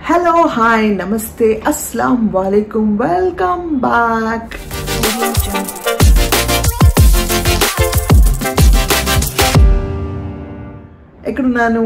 Hello hi నమస్తే అస్సలం వాలేకుమ్ welcome back ఎక్కడున్నాను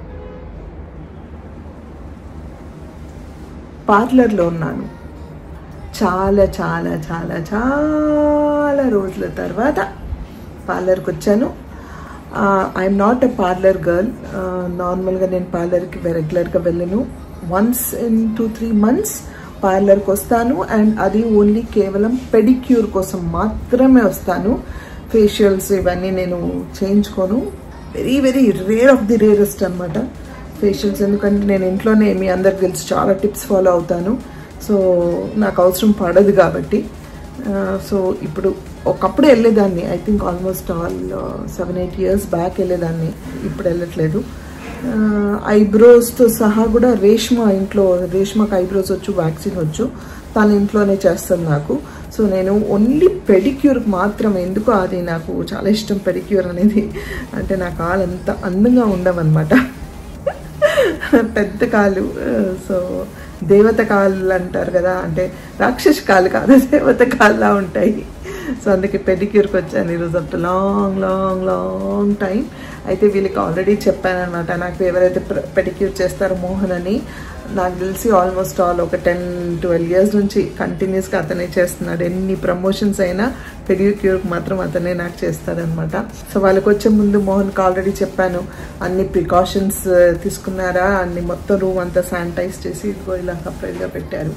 పార్లర్లో ఉన్నాను చాలా చాలా చాలా చాలా రోజుల తర్వాత పార్లర్కి వచ్చాను I'm not a parlour girl నార్మల్గా నేను పార్లర్కి రెగ్యులర్గా వెళ్ళను once in two three months పార్లర్కి వస్తాను అండ్ అది ఓన్లీ కేవలం పెడిక్యూర్ కోసం మాత్రమే వస్తాను ఫేషియల్స్ ఇవన్నీ నేను చేయించుకోను very very rare of the rarest అనమాట ఫేషియల్స్ ఎందుకంటే నేను ఇంట్లోనే మీ అందరికి తెలుసు చాలా టిప్స్ ఫాలో అవుతాను సో నాకు అవసరం పడదు కాబట్టి సో ఇప్పుడు ఒకప్పుడు వెళ్ళేదాన్ని I think almost all seven eight years back వెళ్ళేదాన్ని ఇప్పుడు వెళ్ళట్లేదు ఐబ్రోస్తో సహా కూడా రేష్మ ఇంట్లో రేష్మకు ఐబ్రోస్ వచ్చు వ్యాక్సిన్ వచ్చు తను ఇంట్లోనే చేస్తుంది నాకు సో నేను ఓన్లీ పెడిక్యూర్కి మాత్రం ఎందుకు అది నాకు చాలా ఇష్టం పెడిక్యూర్ అనేది అంటే నా కాలు అంత అందంగా ఉండవన్నమాట పెద్ద కాలు సో దేవత కాళ్ళు అంటారు కదా అంటే రాక్షస కాళ్ళు కాదు దేవత కాళ్ళలా ఉంటాయి సో అందుకే పెడిక్యూర్కి వచ్చాను ఈరోజు అప్పుడు లాంగ్ లాంగ్ లాంగ్ టైం అయితే వీళ్ళకి ఆల్రెడీ చెప్పానమాట నాకు ఎవరైతే పెడిక్యూర్ చేస్తారో మోహన్ అని నాకు తెలిసి ఆల్మోస్ట్ ఆల్ ఒక టెన్ ట్వెల్వ్ ఇయర్స్ నుంచి కంటిన్యూస్గా అతనే చేస్తున్నాడు ఎన్ని ప్రమోషన్స్ అయినా పెడిక్యూర్కి మాత్రం అతనే నాకు చేస్తాడనమాట సో వాళ్ళకి వచ్చే ముందు మోహన్కి ఆల్రెడీ చెప్పాను అన్ని ప్రికాషన్స్ తీసుకున్నారా అన్ని మొత్తం రూమ్ అంతా శానిటైజ్ చేసి ఇదిగో ఇలా సపరేట్గా పెట్టారు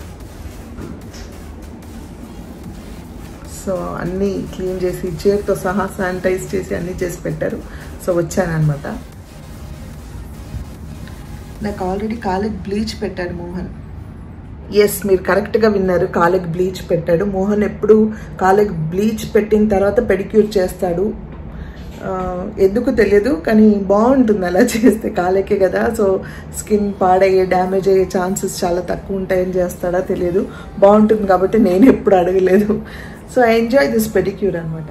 సో అన్నీ క్లీన్ చేసి చైర్తో సహా శానిటైజ్ చేసి అన్నీ చేసి పెట్టారు సో వచ్చానమాట నాకు ఆల్రెడీ కాళ్ళకి బ్లీచ్ పెట్టాడు మోహన్ ఎస్ మీరు కరెక్ట్గా విన్నారు కాళ్ళకి బ్లీచ్ పెట్టాడు మోహన్ ఎప్పుడు కాళ్ళకి బ్లీచ్ పెట్టిన తర్వాత పెడిక్యూర్ చేస్తాడు ఎందుకు తెలియదు కానీ బాగుంటుంది అలా చేస్తే కాళ్ళకే కదా సో స్కిన్ పాడయ్యే డ్యామేజ్ అయ్యే ఛాన్సెస్ చాలా తక్కువ ఉంటాయని చేస్తాడా తెలియదు బాగుంటుంది కాబట్టి నేను ఎప్పుడు అడగలేదు so I enjoy this pedicure అనమాట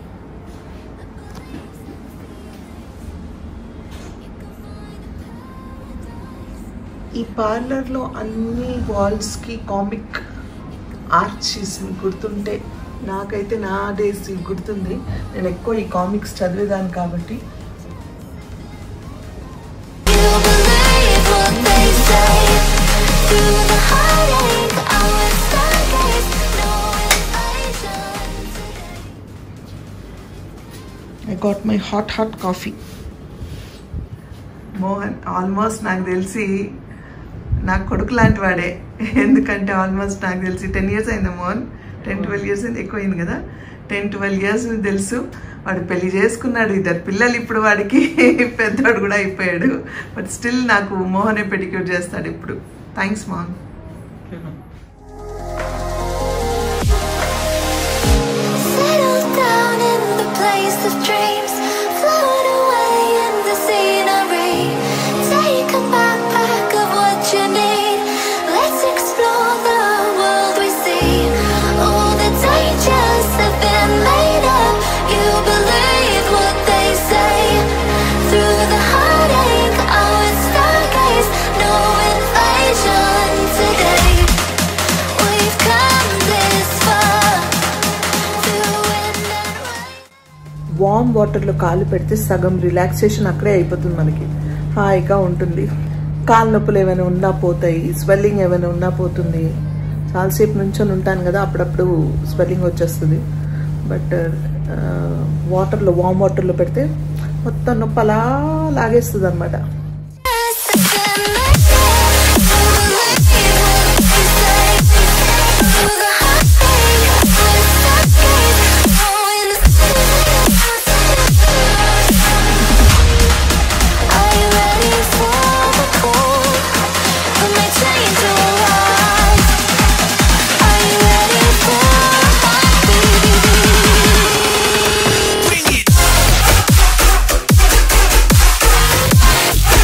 ఈ పార్లర్లో అన్ని వాల్స్కి కామిక్ ఆర్చిస్ గుర్తుంటే నాకైతే నా డేస్ గుర్తుంది నేను ఎక్కువ ఈ కామిక్స్ చదివేదాన్ని కాబట్టి I got my hot hot coffee Mohan almost నాకు తెలిసి నాకు కొడుకు లాంటి వాడే ఎందుకంటే ఆల్మోస్ట్ నాకు తెలిసి టెన్ ఇయర్స్ అయిందా మోహన్ టెన్ ట్వెల్వ్ ఇయర్స్ అయింది ఎక్కువైంది కదా టెన్ ట్వెల్వ్ ఇయర్స్ తెలుసు వాడు పెళ్లి చేసుకున్నాడు ఇద్దరు పిల్లలు ఇప్పుడు వాడికి పెద్దవాడు కూడా అయిపోయాడు బట్ స్టిల్ నాకు మోహనే పెడిక్యూర్ చేస్తాడు ఇప్పుడు థ్యాంక్స్ మోహన్ వామ్ వాటర్లో కాలు పెడితే సగం రిలాక్సేషన్ అక్కడే అయిపోతుంది మనకి హాయిగా ఉంటుంది కాలు నొప్పులు ఏమైనా ఉన్నా పోతాయి స్వెల్లింగ్ ఏమైనా ఉన్నా పోతుంది చాలాసేపు నుంచొని ఉంటాను కదా అప్పుడప్పుడు స్వెల్లింగ్ వచ్చేస్తుంది బట్ వాటర్లో వామ్ వాటర్లో పెడితే మొత్తం నొప్పి అలా లాగేస్తుంది అనమాట Bring it.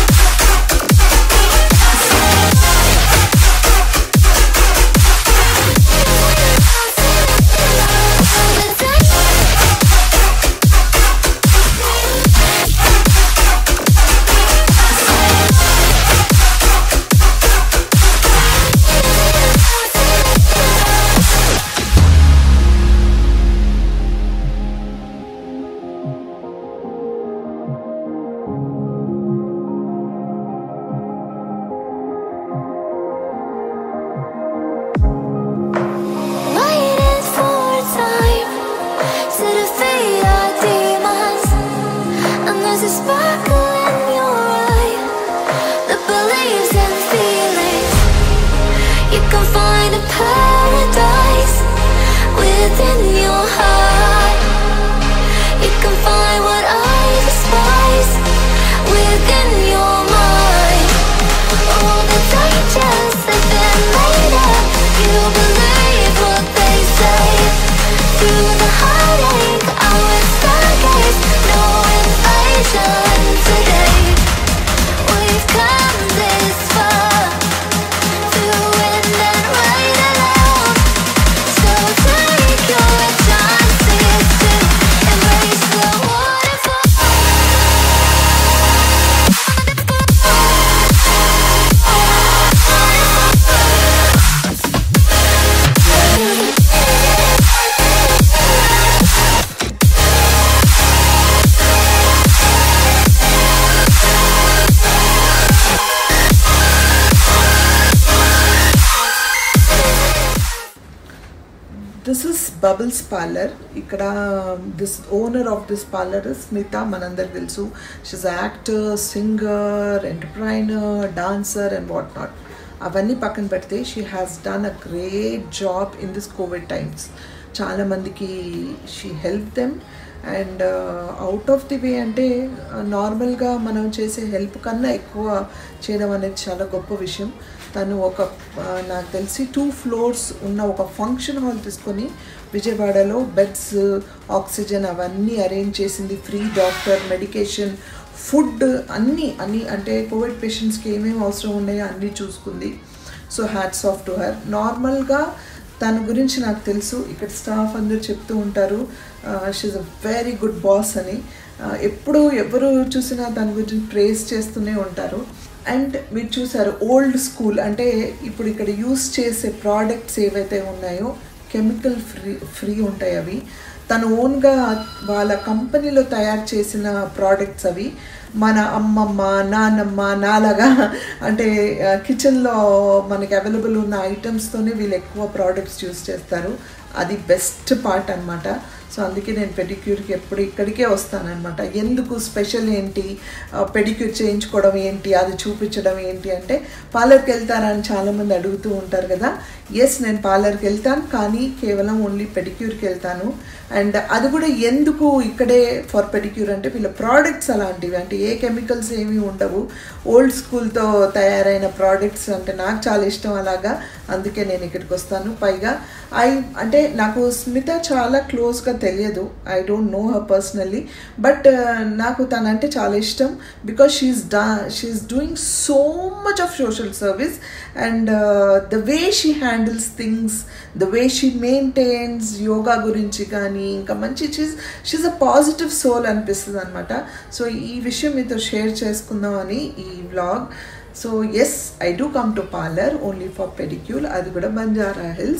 This is Bubbles parlour ఇక్కడ this owner of this parlour Smita మనందరికి తెలుసు she's actor singer entrepreneur dancer and what not అవన్నీ పక్కన పెడితే she has done a great job in this covid times చాలామందికి she help them and out of the way అంటే నార్మల్గా మనం చేసే హెల్ప్ కన్నా ఎక్కువ చేయడం అనేది చాలా గొప్ప విషయం తను ఒక ఆ, నాకు తెలిసి టూ ఫ్లోర్స్ ఉన్న ఒక ఫంక్షన్ హాల్ తీసుకొని విజయవాడలో బెడ్స్ ఆక్సిజన్ అవన్నీ అరేంజ్ చేసింది ఫ్రీ డాక్టర్ మెడికేషన్ ఫుడ్ అన్నీ అన్నీ అంటే కోవిడ్ పేషెంట్స్కి ఏమేమి అవసరం ఉన్నాయో అన్నీ చూసుకుంది so hats off to her నార్మల్గా తన గురించి నాకు తెలుసు ఇక్కడ స్టాఫ్ అందరూ చెప్తూ ఉంటారు she's a very good boss అని ఆ, ఎప్పుడు ఎవరు చూసినా తన గురించి ప్రేస్ చేస్తూనే ఉంటారు అండ్ మీరు చూసారు ఓల్డ్ స్కూల్ అంటే ఇప్పుడు ఇక్కడ యూస్ చేసే ప్రోడక్ట్స్ ఏవైతే ఉన్నాయో కెమికల్ ఫ్రీ ఫ్రీ ఉంటాయి అవి తను ఓన్గా వాళ్ళ కంపెనీలో తయారు చేసిన ప్రోడక్ట్స్ అవి మన అమ్మమ్మ నాన్నమ్మ నాలాగా అంటే కిచెన్లో మనకి అవైలబుల్ ఉన్న ఐటమ్స్తోనే వీళ్ళు ఎక్కువ ప్రోడక్ట్స్ యూస్ చేస్తారు అది బెస్ట్ పార్ట్ అనమాట సో అందుకే నేను పెడిక్యూర్కి ఎప్పుడు ఇక్కడికే వస్తానన్నమాట ఎందుకు స్పెషల్ ఏంటి పెడిక్యూర్ చేయించుకోవడం ఏంటి అది చూపించడం ఏంటి అంటే పార్లర్కి వెళ్తారా అని చాలామంది అడుగుతూ ఉంటారు కదా ఎస్ నేను పార్లర్కి వెళ్తాను కానీ కేవలం ఓన్లీ పెడిక్యూర్కి వెళ్తాను అండ్ అది కూడా ఎందుకు ఇక్కడే ఫర్ పెడిక్యూర్ అంటే వీళ్ళ ప్రోడక్ట్స్ అలాంటివి అంటే ఏ కెమికల్స్ ఏమీ ఉండవు ఓల్డ్ స్కూల్తో తయారైన ప్రోడక్ట్స్ అంటే నాకు చాలా ఇష్టం అలాగా అందుకే నేను ఇక్కడికి వస్తాను పైగా ఐ అంటే నాకు స్మిత చాలా క్లోజ్గా తెలియదు I don't know her personally but నాకు తనంటే చాలా ఇష్టం బికాస్ షీఈస్ డా she's doing so much of social service and the way she handles things the way she maintains yoga గురించి కానీ ఇంకా మంచి చీజ్ షీఈ్ అ పాజిటివ్ సోల్ అనిపిస్తుంది అనమాట సో ఈ విషయం మీతో షేర్ చేసుకుందామని ఈ vlog so yes I do come to parlour only for pedicure అది కూడా బంజారా హిల్స్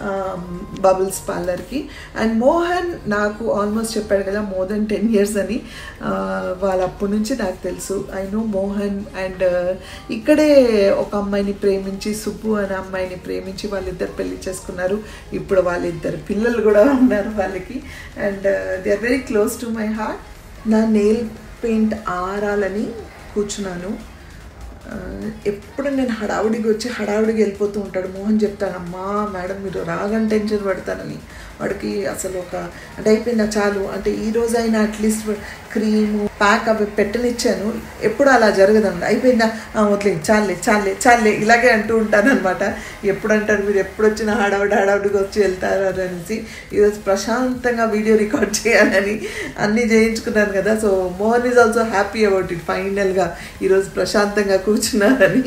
బబుల్స్ పార్లర్కి అండ్ మోహన్ నాకు ఆల్మోస్ట్ చెప్పాడు కదా మోర్ దెన్ టెన్ ఇయర్స్ అని ఆ, వాళ్ళ అప్పటి నుంచి నాకు తెలుసు ఐ నో మోహన్ అండ్ ఇక్కడే ఒక అమ్మాయిని ప్రేమించి సుబ్బు అనే అమ్మాయిని ప్రేమించి వాళ్ళిద్దరు పెళ్లి చేసుకున్నారు ఇప్పుడు వాళ్ళిద్దరు పిల్లలు కూడా ఉన్నారు వాళ్ళకి and they are very close to my heart నా నెయిల్ పెయింట్ ఆరాలని కూర్చున్నాను ఆ, ఎప్పుడు నేను హడావుడికి వచ్చి హడావుడికి వెళ్ళిపోతూ ఉంటాడు మోహన్ చెప్తానమ్మా మేడం మీరు రాగానే టెన్షన్ పడతానని వాడికి అసలు ఒక అంటే అయిపోయిందా చాలు అంటే ఈ రోజు అయినా అట్లీస్ట్ క్రీమ్ ప్యాక్ అవి పెట్టనిచ్చాను ఎప్పుడు అలా జరగదండి అయిపోయిందా "ఆ, వదిలే చాలే చాలే చాలే ఇలాగే అంటూ ఉంటాను అనమాట ఎప్పుడు అంటారు మీరు ఎప్పుడు వచ్చినా హడావుడి హడావుడికి వచ్చి వెళ్తారు అనేసి ఈరోజు ప్రశాంతంగా వీడియో రికార్డ్ చేయాలని అన్నీ చేయించుకున్నాను కదా so Mohan is also happy about it ఫైనల్గా ఈరోజు ప్రశాంతంగా కూర్చున్నారని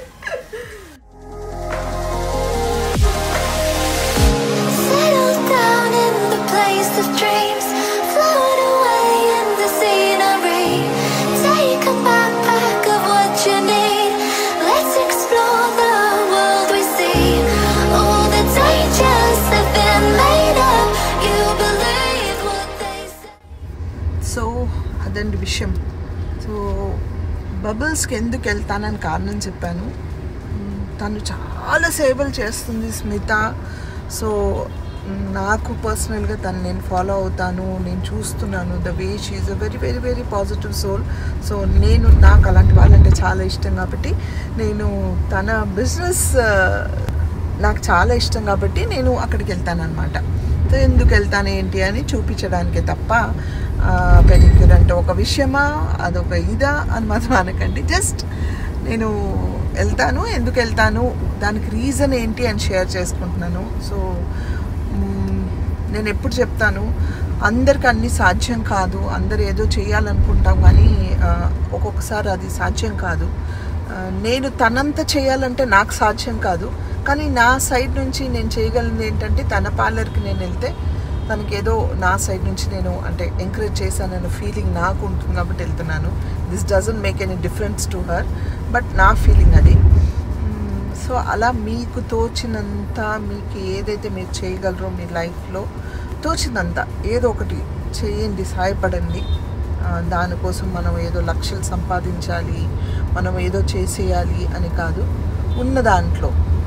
Settle down in the place of dreams. Float away in the scenery. Take a backpack of what you need. Let's explore the world we see. All the dangers have been made up. You believe what they say. So అదండి విషయం so బబుల్స్కి ఎందుకు వెళ్తానని కారణం చెప్పాను మ్, తను చాలా సేవలు చేస్తుంది స్మిత సో మ్, నాకు పర్సనల్గా తను నేను ఫాలో అవుతాను నేను చూస్తున్నాను the way she's a very very very positive soul so నేను నాకు అలాంటి వాళ్ళంటే చాలా ఇష్టం కాబట్టి నేను తన బిజినెస్ నాకు చాలా ఇష్టం కాబట్టి నేను అక్కడికి వెళ్తాను అనమాట సో ఎందుకు వెళ్తాను ఏంటి అని చూపించడానికే తప్ప పెడిక్యూర్ అంటే ఒక విషయమా అదొక ఇదా అని మాత్రం అనకండి జస్ట్ నేను వెళ్తాను ఎందుకు వెళ్తాను దానికి రీజన్ ఏంటి అని షేర్ చేసుకుంటున్నాను సో మ్, నేను ఎప్పుడు చెప్తాను అందరికి అన్ని సాధ్యం కాదు అందరు ఏదో చేయాలనుకుంటాం కానీ ఆ, ఒక్కొక్కసారి అది సాధ్యం కాదు ఆ, నేను తనంత చేయాలంటే నాకు సాధ్యం కాదు కానీ నా సైడ్ నుంచి నేను చేయగలిగింది ఏంటంటే తన పార్లర్కి నేను వెళ్తే తనకి ఏదో నా సైడ్ నుంచి నేను అంటే ఎంకరేజ్ చేశానన్న ఫీలింగ్ నాకు ఉంటుంది కాబట్టి వెళ్తున్నాను this doesn't make any difference to her but నా ఫీలింగ్ అది సో అలా మీకు తోచినంత మీకు ఏదైతే మీరు చేయగలరో మీ లైఫ్లో తోచినంత ఏదో ఒకటి చేయండి సహాయపడండి ఆ, దానికోసం మనం ఏదో లక్షలు సంపాదించాలి మనం ఏదో చేసేయాలి అని కాదు ఉన్న దాంట్లో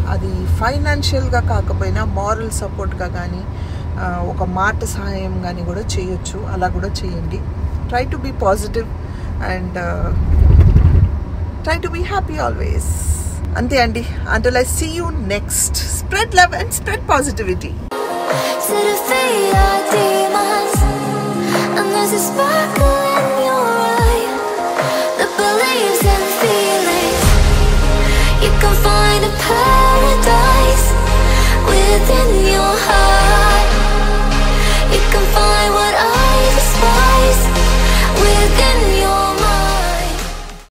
అది ఫైనాన్షియల్గా కాకపోయినా మారల్ సపోర్ట్గా కానీ ఆ, ఒక మాట సహాయం కానీ కూడా చేయొచ్చు అలా కూడా చేయండి try to be positive and try to be happy always అంతే అండి until I see you next spread love and spread positivity to defeat our demons. And there's a sparkle in your eye that believes in feelings. You can find a paradise within your heart.